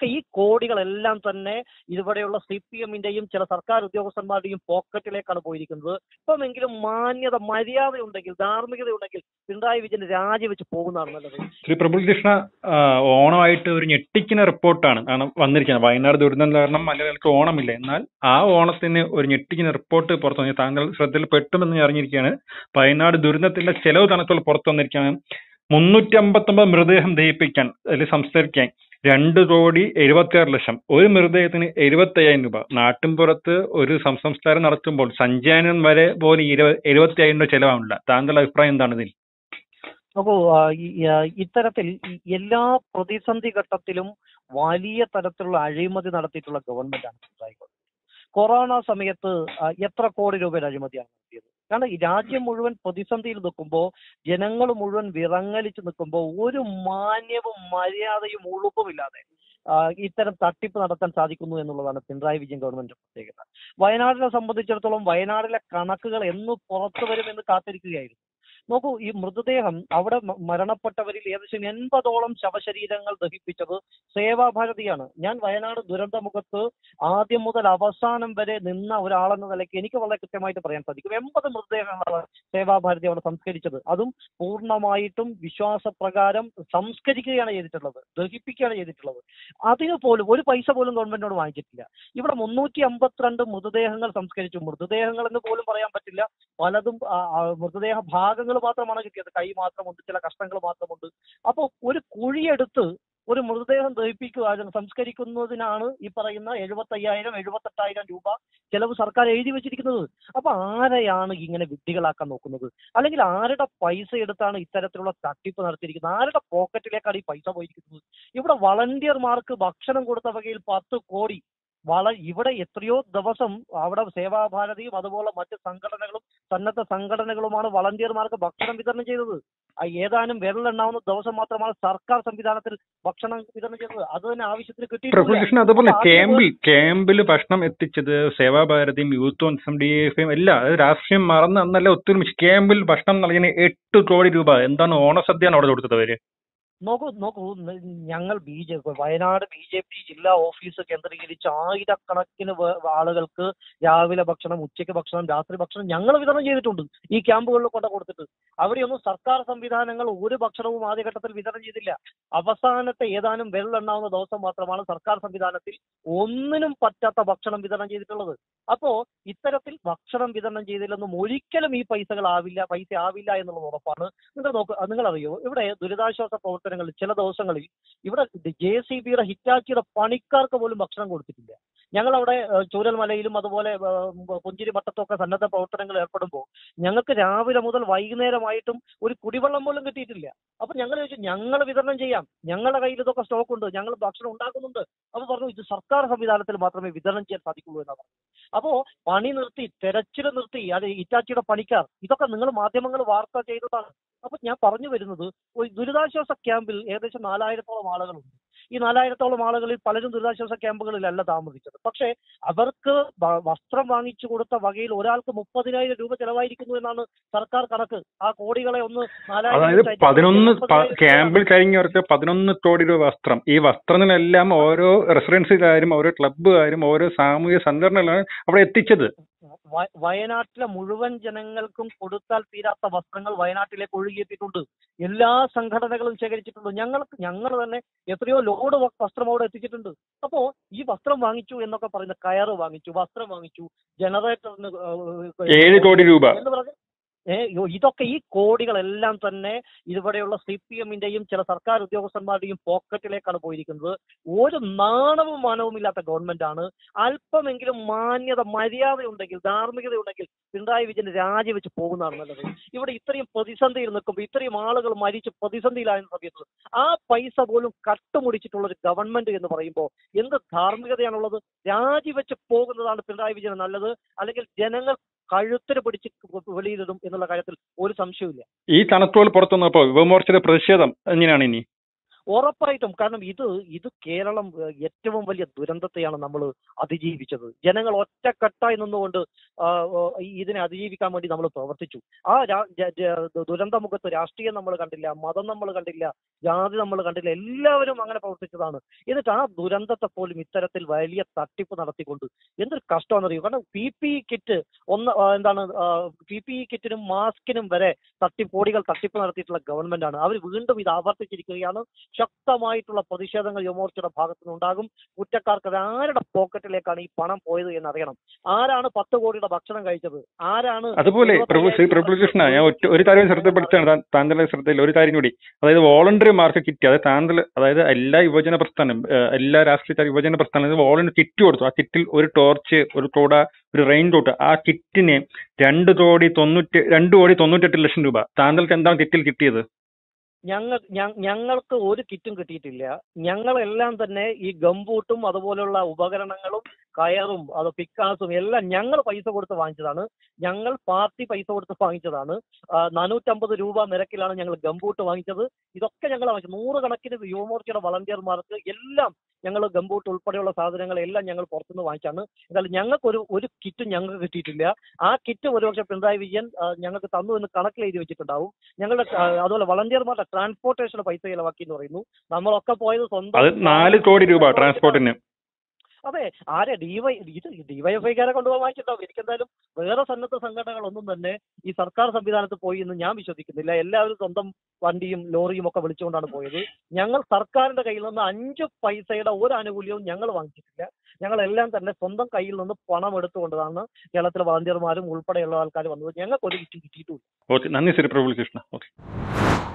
ഇതൊക്കെ ഈ കോടികളെല്ലാം തന്നെ ഇവിടെയുള്ള സി പി എമ്മിന്റെയും ചില സർക്കാർ ഉദ്യോഗസ്ഥന്മാരുടെയും പോക്കറ്റിലേക്കാണ് പോയിരിക്കുന്നത് ഇപ്പമെങ്കിലും മാന്യത മര്യാദയുണ്ടെങ്കിൽ ധാർമ്മികതയുണ്ടെങ്കിൽ പിണറായി വിജയൻ രാജിവെച്ച് പോകുന്നതാണ് നല്ലത് ശ്രീ പ്രബുൽകൃഷ്ണ ആ, ഓണമായിട്ട് ഒരു ഞെട്ടിക്കുന്ന റിപ്പോർട്ടാണ് ആണ് വന്നിരിക്കുന്നത് വയനാട് ദുരന്തം കാരണം മലയാളികൾക്ക് ഓണമില്ല എന്നാൽ ആ ഓണത്തിന് ഒരു ഞെട്ടിക്കുന്ന റിപ്പോർട്ട് പുറത്തു വന്നു താങ്കൾ ശ്രദ്ധയിൽ പെട്ടുമെന്ന് ഞാൻ അറിഞ്ഞിരിക്കുകയാണ് വയനാട് ദുരന്തത്തിന്റെ ചെലവ് കണക്കുകൾ പുറത്തു വന്നിരിക്കുകയാണ് മുന്നൂറ്റി അമ്പത്തൊമ്പത് മൃതദേഹം ദഹിപ്പിക്കാൻ അല്ലെങ്കിൽ സംസ്കരിക്കാൻ രണ്ട് കോടി എഴുപത്തിയാറ് ലക്ഷം ഒരു മൃതദേഹത്തിന് എഴുപത്തി അയ്യായിരം രൂപ നാട്ടിൻപുറത്ത് ഒരു സംസ്കാരം നടത്തുമ്പോൾ സഞ്ചയനം വരെ പോലും ഇരുപത് എഴുപത്തി അയ്യായിരം രൂപ ചെലവാണില്ല താങ്കളുടെ അഭിപ്രായം എന്താണ് ഇതിൽ നോക്കൂ ആ, ഈ, ആ, ഇത്തരത്തിൽ ഈ എല്ലാ പ്രതിസന്ധി ഘട്ടത്തിലും വലിയ തരത്തിലുള്ള അഴിമതി നടത്തിയിട്ടുള്ള ഗവൺമെന്റാണ് പിണറായി ഗവൺമെന്റ് കൊറോണ സമയത്ത് ആ, എത്ര കോടി രൂപയുടെ അഴിമതിയാണ് നടത്തിയത് കാരണം ഈ രാജ്യം മുഴുവൻ പ്രതിസന്ധിയിൽ നിൽക്കുമ്പോൾ ജനങ്ങൾ മുഴുവൻ വിറങ്ങലിച്ച് നിൽക്കുമ്പോൾ ഒരു മാന്യവും മര്യാദയും ഉളുപ്പുമില്ലാതെ ആ, ഇത്തരം തട്ടിപ്പ് നടത്താൻ സാധിക്കുന്നു എന്നുള്ളതാണ് പിണറായി വിജയൻ ഗവൺമെന്റ് പ്രത്യേകത വയനാടിനെ സംബന്ധിച്ചിടത്തോളം വയനാടിലെ കണക്കുകൾ എന്ന് പുറത്തു വരുമെന്ന് കാത്തിരിക്കുകയായിരുന്നു നോക്കൂ ഈ മൃതദേഹം അവിടെ മ- മരണപ്പെട്ടവരിൽ ഏകദേശം എൺപതോളം ശവശരീരങ്ങൾ ദഹിപ്പിച്ചത് സേവാഭാരതിയാണ് ഞാൻ വയനാട് ദുരന്തമുഖത്ത് ആദ്യം മുതൽ അവസാനം വരെ നിന്ന ഒരാളെന്ന നിലയ്ക്ക് എനിക്ക് വളരെ കൃത്യമായിട്ട് പറയാൻ സാധിക്കും എൺപത് മൃതദേഹങ്ങളാണ് സേവാഭാരതി അവിടെ സംസ്കരിച്ചത് അതും പൂർണ്ണമായിട്ടും വിശ്വാസപ്രകാരം സംസ്കരിക്കുകയാണ് ചെയ്തിട്ടുള്ളത് ദഹിപ്പിക്കുകയാണ് ചെയ്തിട്ടുള്ളത് അതിന് പോലും ഒരു പൈസ പോലും ഗവൺമെന്റിനോട് വാങ്ങിച്ചിട്ടില്ല ഇവിടെ മുന്നൂറ്റി അമ്പത്തിരണ്ട് മൃതദേഹങ്ങൾ സംസ്കരിച്ചു മൃതദേഹങ്ങൾ എന്ന് പോലും പറയാൻ പറ്റില്ല പലതും ആ, ആ, മൃതദേഹ ഭാഗങ്ങൾ മാത്രമാണ് കിട്ടിയത് കൈ മാത്രമുണ്ട് ചില കഷ്ണങ്ങൾ മാത്രമുണ്ട് അപ്പോൾ ഒരു കുഴിയെടുത്ത് ഒരു മൃതദേഹം ദഹിപ്പിക്കുക അതിന് സംസ്കരിക്കുന്നതിനാണ് ഈ പറയുന്ന എഴുപത്തയ്യായിരം എഴുപത്തെട്ടായിരം രൂപ ചെലവ് സർക്കാർ എഴുതി വെച്ചിരിക്കുന്നത് അപ്പൊ ആരെയാണ് ഇങ്ങനെ വിഡ്ഢികളാക്കാൻ നോക്കുന്നത് അല്ലെങ്കിൽ ആരുടെ പൈസ എടുത്താണ് ഇത്തരത്തിലുള്ള തട്ടിപ്പ് നടത്തിയിരിക്കുന്നത് ആരുടെ പോക്കറ്റിലേക്കാണ് ഈ പൈസ പോയിരിക്കുന്നത് ഇവിടെ വളണ്ടിയർമാർക്ക് ഭക്ഷണം കൊടുത്ത വകയിൽ പത്ത് കോടി വള ഇവിടെ എത്രയോ ദിവസം അവിടെ സേവാഭാരതിയും അതുപോലെ മറ്റ് സംഘടനകളും സന്നദ്ധ സംഘടനകളുമാണ് വളണ്ടിയർമാർക്ക് ഭക്ഷണം വിതരണം ചെയ്തത് ആ ഏതാനും വിരലെണ്ണാവുന്ന ദിവസം മാത്രമാണ് സർക്കാർ സംവിധാനത്തിൽ ഭക്ഷണം വിതരണം ചെയ്തത് അത് തന്നെ ആവശ്യത്തിന് കിട്ടിയിട്ടില്ല പ്രഫുൽകൃഷ്ണൻ അതുപോലെ അപ്പൊ അതിന് ക്യാമ്പിൽ ക്യാമ്പിൽ ഭക്ഷണം എത്തിച്ചത് സേവാഭാരതിയും യൂത്ത് കോൺഗ്രസും ഡി എഫ് ഐയും എല്ലാം അത് രാഷ്ട്രീയം മറന്ന് അന്നല്ല ഒത്തൊരുമിച്ച് ക്യാമ്പിൽ ഭക്ഷണം നൽകിയതിന് എട്ട് കോടി രൂപ എന്താണ് ഓണസദ്യയാണ് അവിടെ കൊടുത്തത് അവര് നോക്കൂ നോക്കൂ ന- ഞങ്ങൾ B J Wayanad B J P ജില്ലാ ഓഫീസ് കേന്ദ്രീകരിച്ച് ആയിരക്കണക്കിന് വേ- ആളുകൾക്ക് രാവിലെ ഭക്ഷണം ഉച്ചയ്ക്ക് ഭക്ഷണം രാത്രി ഭക്ഷണം ഞങ്ങൾ വിതരണം ചെയ്തിട്ടുണ്ട് ഈ ക്യാമ്പുകളിൽ കൊണ്ട് കൊടുത്തിട്ട് അവിടെയൊന്നും സർക്കാർ സംവിധാനങ്ങൾ ഒരു ഭക്ഷണവും ആദ്യഘട്ടത്തിൽ വിതരണം ചെയ്തില്ല അവസാനത്തെ ഏതാനും വിരലെണ്ണാവുന്ന ദിവസം മാത്രമാണ് സർക്കാർ സംവിധാനത്തിൽ ഒന്നിനും പറ്റാത്ത ഭക്ഷണം വിതരണം ചെയ്തിട്ടുള്ളത് അപ്പോ ഇത്തരത്തിൽ ഭക്ഷണം വിതരണം ചെയ്തില്ലെന്നും ഒരിക്കലും ഈ പൈസകൾ ആവില്ല പൈസ ആവില്ല എന്നുള്ളത് ഉറപ്പാണ് നിങ്ങൾ നോക്ക് നിങ്ങൾ അറിയോ ഇവിടെ ദുരിതാശ്വാസ പ്രവർത്തനങ്ങളിൽ ചില ദിവസങ്ങളിൽ ഇവിടെ ജെ സി ബിയുടെ ഹിറ്റാച്ചിയുടെ പണിക്കാർക്ക് പോലും ഭക്ഷണം കൊടുത്തിട്ടില്ല ഞങ്ങൾ അവിടെ ഏഹ്, ചൂരൽമലയിലും അതുപോലെ ഏഹ്, പുഞ്ചിരി മട്ടത്തൊക്കെ സന്നദ്ധ പ്രവർത്തനങ്ങൾ ഏർപ്പെടുമ്പോൾ ഞങ്ങൾക്ക് രാവിലെ മുതൽ വൈകുന്നേരമായിട്ടും ഒരു കുടിവെള്ളം പോലും കിട്ടിയിട്ടില്ല അപ്പൊ ഞങ്ങൾ ചോദിച്ചു ഞങ്ങൾ വിതരണം ചെയ്യാം ഞങ്ങളുടെ കയ്യിൽ ഇതൊക്കെ സ്റ്റോക്ക് ഉണ്ട് ഞങ്ങൾ ഭക്ഷണം ഉണ്ടാക്കുന്നുണ്ട് അപ്പൊ പറഞ്ഞു ഇത് സർക്കാർ സംവിധാനത്തിൽ മാത്രമേ വിതരണം ചെയ്യാൻ സാധിക്കുള്ളൂ എന്നാണ് പറഞ്ഞത് അപ്പോ പണി നിർത്തി തെരച്ചിൽ നിർത്തി അത് ഇറ്റാച്ചിയുടെ പണിക്കാർ ഇതൊക്കെ നിങ്ങൾ മാധ്യമങ്ങൾ വാർത്ത ചെയ്തതാണ് അപ്പൊ ഞാൻ പറഞ്ഞു വരുന്നത് ഒരു ദുരിതാശ്വാസ ക്യാമ്പിൽ ഏകദേശം നാലായിരത്തോളം ആളുകളുണ്ട് ഈ നാലായിരത്തോളം ആളുകളിൽ പലരും ദുരിതാശ്വാസ ക്യാമ്പുകളിലല്ല താമസിച്ചത് പക്ഷേ അവർക്ക് വ- വസ്ത്രം വാങ്ങിച്ചു കൊടുത്ത വകയിൽ ഒരാൾക്ക് മുപ്പതിനായിരം രൂപ ചെലവായിരിക്കുന്നു എന്നാണ് സർക്കാർ കണക്ക് ആ കോടികളെ ഒന്ന് നാലായിരം അതായത് വെച്ച് പതിനൊന്ന് പ- മുപ്പതിനായിരം ക്യാമ്പിൽ കഴിഞ്ഞവർക്ക് പതിനൊന്ന് കോടി രൂപ വസ്ത്രം ഈ വസ്ത്രങ്ങളെല്ലാം ഓരോ റെസിഡൻസുകാരും ഓരോ ക്ലബ്ബുകാരും ഓരോ സാമൂഹിക സംഘടനകളാണ് അവിടെ എത്തിച്ചത് വ- വയനാട്ടിലെ മുഴുവൻ ജനങ്ങൾക്കും കൊടുത്താൽ തീരാത്ത വസ്ത്രങ്ങൾ വയനാട്ടിലേക്ക് ഒഴുകിയെത്തിയിട്ടുണ്ട് എല്ലാ സംഘടനകളും ശേഖരിച്ചിട്ടുണ്ട് ഞങ്ങൾക്ക് ഞങ്ങൾ തന്നെ എത്രയോ ലോഡ് വ- വസ്ത്രം അവിടെ എത്തിച്ചിട്ടുണ്ട് അപ്പോ ഈ വസ്ത്രം വാങ്ങിച്ചു എന്നൊക്കെ പറയുന്ന കയറ് വാങ്ങിച്ചു വസ്ത്രം വാങ്ങിച്ചു ജനറേറ്ററിന് ഏഴ് കോടി രൂപ എന്ന് പറഞ്ഞ ഏ, യോ- ഇതൊക്കെ ഈ കോടികളെല്ലാം തന്നെ ഇവിടെയുള്ള സി പി എമ്മിന്റെയും ചില സർക്കാർ ഉദ്യോഗസ്ഥന്മാരുടെയും പോക്കറ്റിലേക്കാണ് പോയിരിക്കുന്നത് ഒരു നാണവും മാനവും ഇല്ലാത്ത ഗവൺമെന്റ് ആണ് അല്പമെങ്കിലും മാന്യത മര്യാദയുണ്ടെങ്കിൽ ധാർമ്മികതയുണ്ടെങ്കിൽ പിണറായി വിജയൻ രാജിവെച്ച് പോകുന്നതാണ് നല്ലത് ഇവിടെ ഇത്രയും പ്രതിസന്ധിയിൽ നിൽക്കുമ്പോൾ ഇത്രയും ആളുകൾ മരിച്ച് പ്രതിസന്ധിയിലായ സമയത്ത് ആ പൈസ പോലും കട്ടുമുടിച്ചിട്ടുള്ള ഒരു ഗവൺമെന്റ് എന്ന് പറയുമ്പോൾ എന്ത് ധാർമ്മികതയാണുള്ളത് രാജിവെച്ച് പോകുന്നതാണ് പിണറായി വിജയൻ നല്ലത് അല്ലെങ്കിൽ ജനങ്ങൾ കഴുത്തിന് പിടിച്ച് വെളിയിലിടും എന്നുള്ള കാര്യത്തിൽ ഒരു സംശയവുമില്ല ഈ കണക്കുകൾ പുറത്തു വന്നപ്പോൾ യുവമോർച്ചയുടെ പ്രതിഷേധം എങ്ങനെയാണ് ഇനി ഉറപ്പായിട്ടും കാരണം ഇത് ഇത് കേരളം ഏഹ്, ഏറ്റവും വലിയ ദുരന്തത്തെയാണ് നമ്മൾ അതിജീവിച്ചത് ജനങ്ങൾ ഒറ്റക്കെട്ടായി നിന്നുകൊണ്ട് ആ, ഓ, ഈ ഇതിനെ അതിജീവിക്കാൻ വേണ്ടി നമ്മൾ പ്രവർത്തിച്ചു ആ രാ- ജ- ജ- ദുരന്തമുഖത്ത് രാഷ്ട്രീയം നമ്മൾ കണ്ടില്ല മതം നമ്മൾ കണ്ടില്ല ജാതി നമ്മൾ കണ്ടില്ല എല്ലാവരും അങ്ങനെ പ്രവർത്തിച്ചതാണ് എന്നിട്ട് ആ ദുരന്തത്തെ പോലും ഇത്തരത്തിൽ വലിയ തട്ടിപ്പ് നടത്തിക്കൊണ്ട് എന്തൊരു കഷ്ടമാണെന്നറിയോ കാരണം പി പി കിറ്റ് ഒന്ന് ആ, എന്താണ് പി പി കിറ്റിനും മാസ്കിനും വരെ തട്ടിപ്പോടികൾ തട്ടിപ്പ് നടത്തിയിട്ടുള്ള ഗവൺമെന്റ് ആണ് അവർ വീണ്ടും ഇത് ആവർത്തിച്ചിരിക്കുകയാണ് ശക്തമായിട്ടുള്ള പ്രതിഷേധങ്ങൾ യുവമോർച്ചയുടെ ഭാഗത്തു നിന്നുണ്ടാകും കുറ്റക്കാർക്ക് അത് ആരുടെ പോക്കറ്റിലേക്കാണ് ഈ പണം പോയത് എന്ന് അറിയണം ആരാണ് പത്ത് കോടിയുടെ ഭക്ഷണം കഴിച്ചത് ആരാണ് അതുപോലെ പ്രഭു ശ്രീ പ്രഭുകൃഷ്ണ ഞാൻ ഒറ്റ ഒരു കാര്യം ശ്രദ്ധപ്പെടുത്താണ് താ- താങ്കളുടെ ശ്രദ്ധയിൽ ഒരു കാര്യം കൂടി അതായത് വോളണ്ടറിമാർക്ക് കിറ്റ് അതായത് താങ്കൾ അതായത് എല്ലാ യുവജന പ്രസ്ഥാനം ഏഹ് എല്ലാ രാഷ്ട്രീയ യുവജന പ്രസ്ഥാനം വോളണ്ടറി കിറ്റ് കൊടുത്തു ആ കിറ്റിൽ ഒരു ടോർച്ച് ഒരു തോട ഒരു റെയിൻ കോട്ട് ആ കിറ്റിന് രണ്ട് കോടി തൊണ്ണൂറ്റി രണ്ട് കോടി തൊണ്ണൂറ്റെട്ട് ലക്ഷം രൂപ താങ്കൾക്ക് എന്താണ് കിറ്റിൽ കിട്ടിയത് ഞങ്ങൾ ഞ- ഞങ്ങൾക്ക് ഒരു കിറ്റും കിട്ടിയിട്ടില്ല ഞങ്ങളെല്ലാം തന്നെ ഈ ഗംബൂട്ടും അതുപോലുള്ള ഉപകരണങ്ങളും കയറും അത് പിക്കാസും എല്ലാം ഞങ്ങൾ പൈസ കൊടുത്ത് വാങ്ങിച്ചതാണ് ഞങ്ങൾ പാർട്ടി പൈസ കൊടുത്ത് വാങ്ങിച്ചതാണ് ആ, നാനൂറ്റമ്പത് രൂപ നിരക്കിലാണ് ഞങ്ങൾ ഗംബൂട്ട് വാങ്ങിച്ചത് ഇതൊക്കെ ഞങ്ങൾ വാങ്ങിച്ചത് നൂറുകണക്കിന് യുവമോർച്ചയുടെ വളണ്ടിയർമാർക്ക് എല്ലാം ഞങ്ങൾ ഗംബൂട്ട് ഉൾപ്പെടെയുള്ള സാധനങ്ങൾ എല്ലാം ഞങ്ങൾ പുറത്തുനിന്ന് വാങ്ങിച്ചാണ് എന്തായാലും ഞങ്ങൾക്ക് ഒരു ഒരു കിറ്റും ഞങ്ങൾക്ക് കിട്ടിയിട്ടില്ല ആ കിറ്റ് ഒരുപക്ഷെ പിണറായി വിജയൻ ആ, ഞങ്ങൾക്ക് തന്നു എന്ന് കണക്കിൽ എഴുതി വെച്ചിട്ടുണ്ടാവും ഞങ്ങളുടെ ആ, അതുപോലെ വളണ്ടിയർമാരുടെ ട്രാൻസ്പോർട്ടേഷന് പൈസ ചിലവാക്കി എന്ന് പറയുന്നു നമ്മളൊക്കെ പോയത് സ്വന്തം അത് നാല് കോടി രൂപ ട്രാൻസ്പോർട്ടിന് അതെ ആരെ ഡിവൈ ഇത് ഡിവൈഎഫ്ഐക്കാരെ കൊണ്ടുപോകാൻ വാങ്ങിച്ചിട്ടുണ്ടാവും എനിക്കെന്തായാലും വേറെ സന്നദ്ധ സംഘടനകളൊന്നും തന്നെ ഈ സർക്കാർ സംവിധാനത്ത് പോയി എന്ന് ഞാൻ വിശ്വസിക്കുന്നില്ല എല്ലാവരും സ്വന്തം വണ്ടിയും ലോറിയും ഒക്കെ വിളിച്ചുകൊണ്ടാണ് പോയത് ഞങ്ങൾ സർക്കാരിന്റെ കയ്യിൽ നിന്ന് അഞ്ച് പൈസയുടെ ഒരു ആനുകൂല്യവും ഞങ്ങൾ വാങ്ങിച്ചിട്ടില്ല ഞങ്ങളെല്ലാം തന്നെ സ്വന്തം കയ്യിൽ നിന്ന് പണം എടുത്തുകൊണ്ടാണ് കേരളത്തിലെ വളണ്ടിയർമാരും ഉൾപ്പെടെയുള്ള ആൾക്കാർ വന്നത് ഞങ്ങൾക്ക് ഒരു കിറ്റും കിട്ടിയിട്ടുമില്ല ഓക്കെ നന്ദി ശ്രീ പ്രഭുകൃഷ്ണ ഓക്കെ